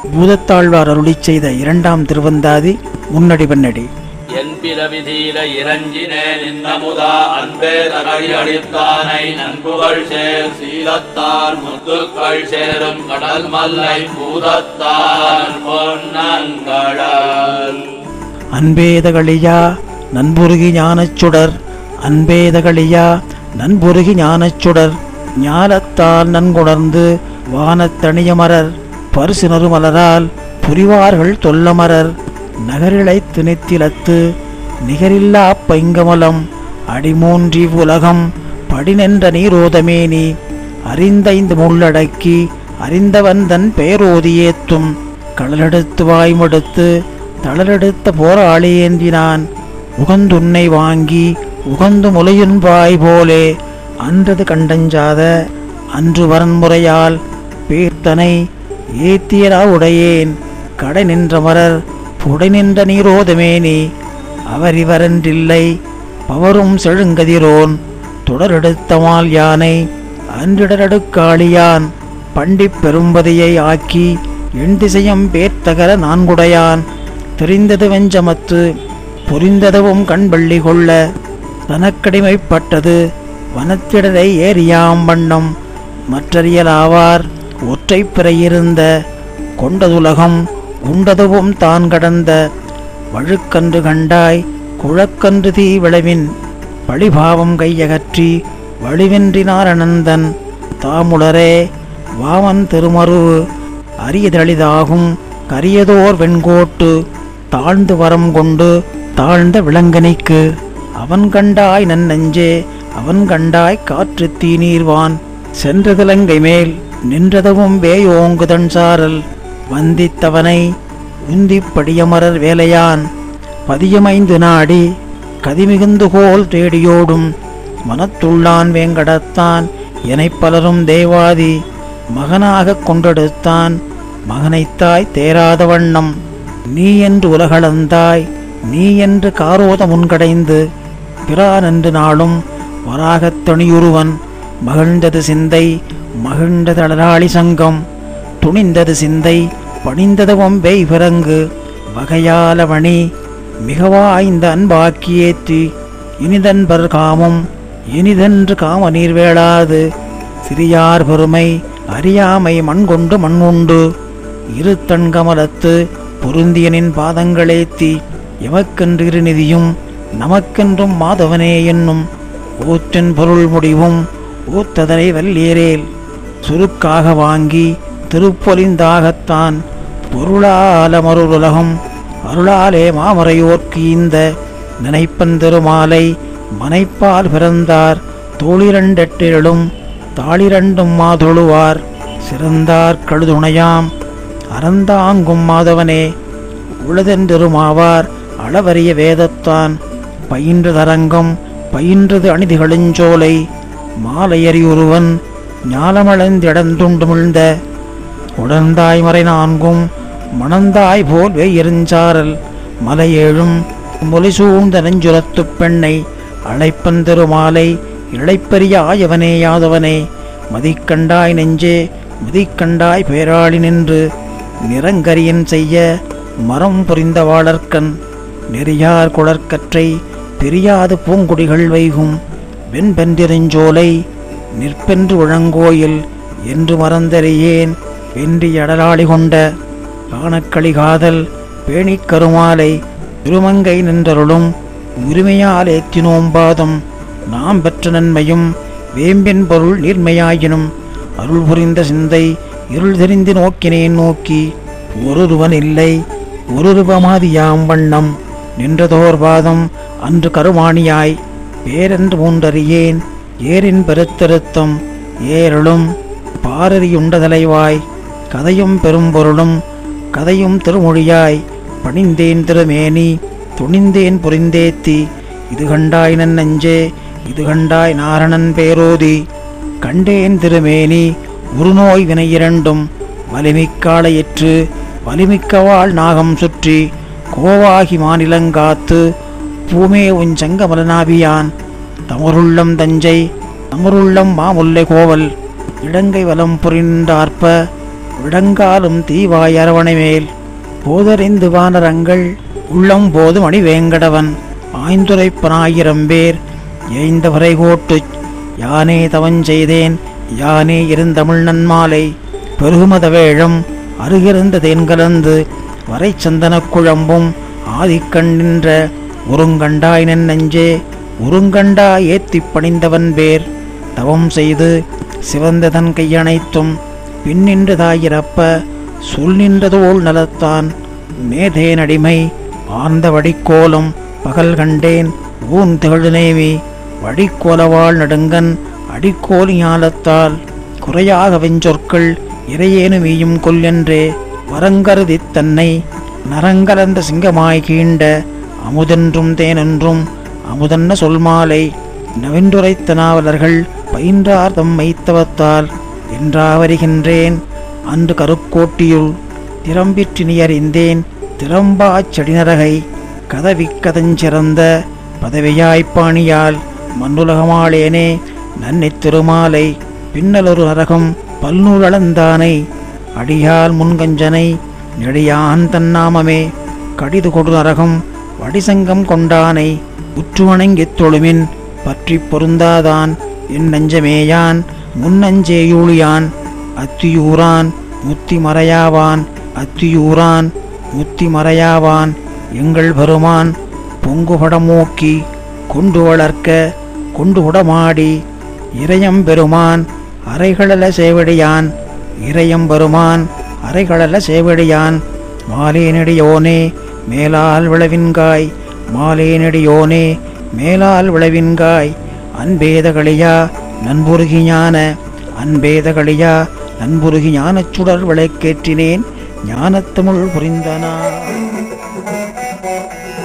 பூதத்தாழ்வார் அருளிச் செய்த இரண்டாம் திருவந்தாதி முன்னடி பின்னடி என் பிறவிதீர இறஞ்சினே நின்னமுதா அன்பே தகழி அளித்தானை நன்புகள் சேர் சீலத்தார் முத்துக்கள் சேரும் கடல் மல்லை பூதத்தார் பொன்னங்கடல் அன்பேதகளியா நண்புருகி ஞானச்சுடர் அன்பேதகளியா நண்புருகி ஞானச்சுடர் ஞானத்தால் நன்குணர்ந்து வானத்தணியமரர் பரிசுனரு மலரால் புரிவார்கள் தொல்லமரர் நகரிழை திணித்திலத்து நிகரில்லா பைங்கமலம் அடிமூன்றி உலகம் படிநின்ற நீரோதமேனி அறிந்தைந்து முள்ளடக்கி அறிந்தவன் தன் பேரோதி ஏத்தும் கடலெடுத்து வாய்மடுத்து தளரெடுத்த போராளி ஏந்தினான் உகந்துன்னை வாங்கி உகந்து முலையுன் வாய் போலே அன்றது கண்டஞ்சாத அன்று வரன்முறையால் பேர்த்தனை ஏத்தியரா உடையேன் கடை நின்றமரர் புடை நின்ற நீரோதமேனி அவர் இவரென்றில்லை பவரும் செழுங்கதிரோன் தொடரெடுத்தமால் யானை அன்றிடரடுக்காளியான் பண்டிப் பெரும்பதியை ஆக்கி எண் திசையம் பேர்த்தகர நான்குடையான் தெரிந்தது வெஞ்சமத்து புரிந்ததுவும் கண்பள்ளி கொள்ள தனக்கடிமைப்பட்டது வனத்திடரை ஏறியாம் வண்ணம் மற்றறியலாவார் ஒற்றை பிறையிருந்த கொண்டதுலகம் உண்டதுவும் தான் கடந்த வழுக்கன்று கண்டாய் குழக்கன்று தீ விளைவின் பழிபாவம் கையகற்றி வழிவென்றினார் அனந்தன் தாமுளரே வாமன் திருமருவு அரியதளிதாகும் கரியதோர் வெண்கோட்டு தாழ்ந்து வரம் கொண்டு தாழ்ந்த விலங்கனிக்கு அவன் கண்டாய் நன்னெஞ்சே அவன் கண்டாய் காற்று தீநீர்வான் சென்றதிலங்கை மேல் நின்றதவும் வேயோங்குதன் சாரல் வந்தித்தவனை உந்திப் படியமரர் வேலையான் பதியமைந்து நாடி கதிமிகுந்துகோல் தேடியோடும் மனத்துள்ளான் வேங்கடத்தான் எனைப் பலரும் தேவாதி மகனாகக் கொண்டெடுத்தான் மகனைத்தாய் தேராத வண்ணம் நீ என்று உலகளந்தாய் நீ என்று காரோத முன்கடைந்து பிரானென்று நாளும் வராகத் தணியுருவன் மகிழ்ந்தது சிந்தை மகிழ்ந்தது அடராளி சங்கம் துணிந்தது சிந்தை பணிந்ததுவம் வெய்பிறங்கு வகையாலவணி மிகவாய்ந்த அன்பாக்கி ஏற்றி இனிதன்பர் காமம் இனிதென்று காம நீர் வேளாது சிறியார் பெருமை அறியாமை மண்கொண்டு மண்ணுண்டு இரு தன்கமலத்து பொருந்தியனின் பாதங்களேத்தி எமக்கென்று இருநிதியும் நமக்கென்றும் மாதவனே என்னும் ஊற்றின் பொருள் முடிவும் ஊத்ததனை வல்லியரேல் சுருக்காக வாங்கி திருப்பொலிந்தாகத்தான் பொருளால மருளுலகம் அருளாலே மாமறையோர்க்கு இந்த நினைப்பன் திருமாலை மனைப்பால் பிறந்தார் தோளிரண்டெட்டிலும் தாளிரண்டும் மாதொழுவார் சிறந்தார் கழுதுணையாம் அறந்தாங்கும் மாதவனே உளதென்றெருமாவார் அளவறிய வேதத்தான் பயின்ற தரங்கம் பயின்றது அணிதிகளுஞ்சோலை மாலையறியுருவன் ஞாலமளந்திடந்துண்டுமிழ்ந்த உடந்தாய் மறை நான்கும் மணந்தாய் போல் வெய்யெறிஞ்சாரல் மலையேழும் மொழி சூழ்ந்த நெஞ்சுரத்துப் பெண்ணை அழைப்பன் திருமாலை இழைப்பெரிய ஆயவனே யாதவனே மதிக்கண்டாய் நெஞ்சே மதிக்கண்டாய் பேராளி நின்று நிறங்கரியன் செய்ய மரம் புரிந்த வாழற்கண் நெறியார் குளர்கற்றை பிரியாது பூங்குடிகள் வைகும் வெண்பென்றிருஞ்சோலை நிற்பென்று உழங்கோயில் என்று மறந்தறியேன் வென்றி அடலாளி கொண்ட காணக்களி காதல் பேணிக் கருமாலை திருமங்கை நின்றருளும் உரிமையால் ஏற்றினோம் பாதம் நாம் பெற்ற நன்மையும் வேம்பின் பொருள் நீர்மையாயினும் அருள் புரிந்த சிந்தை இருள் தெரிந்து நோக்கினேன் நோக்கி ஒருவன் இல்லை ஒருருவமாதியாம் வண்ணம் நின்றதோர் பாதம் அன்று கருமாணியாய் பேரென்று மூன்றறியேன் ஏரின் பெருத்திருத்தம் ஏரலும் பாரறியுண்டதலைவாய் கதையும் பெரும்பொருளும் கதையும் திருமொழியாய் பணிந்தேன் திருமேனி துணிந்தேன் புரிந்தேத்தி இது கண்டாய் நன் நெஞ்சே இது கண்டாய் நாரணன் பேரோதி கண்டேன் திருமேனி உருநோய் வினை இரண்டும் வலிமிக்காளையிற்று வலிமிக்கவாள் நாகம் சுற்றி கோவாகி மாநிலங்காத்து பூமே உன் சங்கமலனாபியான் தமருள்ளம் தஞ்சை தமருள்ளம் மாமுல்லை கோவல் இடங்கை வலம் புரிந்தார்ப்ப விடங்காலும் தீவாய் அரவணை மேல் போதறிந்து வானரங்கள் உள்ளம் போது மணிவேங்கடவன் ஆய்ந்துரைப்பனாயிரம் பேர் ஏய்ந்தவரை கோட்டுச் யானே தவஞ்செய்தேன் யானே இருந்தமிழ் நன்மாலை பெருகுமத வேழம் அருகிருந்த தேன்கலந்து வரை சந்தனக் குழம்பும் ஆதிக்கண் நின்ற உருங்கண்டாய் நென் நெஞ்சே உருங்கண்டா ஏத்திப் பணிந்தவன் பேர் தவம் செய்து சிவந்த தன் கையணைத்தும் பின்னின்று தாயிரப்ப சொல் நின்றதோள் நலத்தான் மேதேன் அடிமை ஆர்ந்த வடிக்கோலம் பகல் கண்டேன் ஊன் திகழ்நேமி வடிக்கோலவாள் நடுங்கன் அடிக்கோலி ஞாலத்தால் குறையாக வெஞ்சொற்கள் இறையேனு மீயும் கொல்லென்றே வரங்கருதித் தன்னை நரங்கலந்த சிங்கமாய் கீண்ட அமுதென்றும் தேனென்றும் அமுதன்ன சொல்மாலை நவென்றுரைத்த நாவலர்கள் பயின்றார் தம் மைத்தவத்தால் என்றாவருகின்றேன் அன்று கருக்கோட்டியுள் திறம்பிற்றினி அறிந்தேன் திறம்பாச் செடிநரகை கதவிக்கதஞ்சிறந்த பதவியாய்ப்பாணியால் மண்ணுலகமாளேனே நன்னித் திருமாலை பின்னலொரு நரகம் பல்நூலளந்தானை அடியால் முன்கஞ்சனை நெடியான் தன்னாமமே கடிது கொடு நரகம் வடிசங்கம் கொண்டானை உற்று வணங்கித் தொழுமின் பற்றிப் பொருந்தாதான் என் நெஞ்சமேயான் முன்னஞ்சேயூழியான் அத்தியூரான் முத்தி மறையாவான் அத்தியூரான் முத்தி மறையாவான் எங்கள் பெருமான் பொங்குபடமோக்கி கொண்டு வளர்க்க கொண்டு உடமாடி இறையம் பெருமான் அறைகளல சேவடியான் இறையம் பெருமான் அறைகளல சேவடியான் மாலேனடியோனே மேலால் விளவின்காய் மாலேனடியோனே மேலால் விளவின்காய் அன்பேதகளியா நண்புருகி ஞான அன்பேதகளியா நண்புருகி ஞானச் சுடர் விளக்கேற்றினேன் ஞானத்தமிழ் புரிந்தனா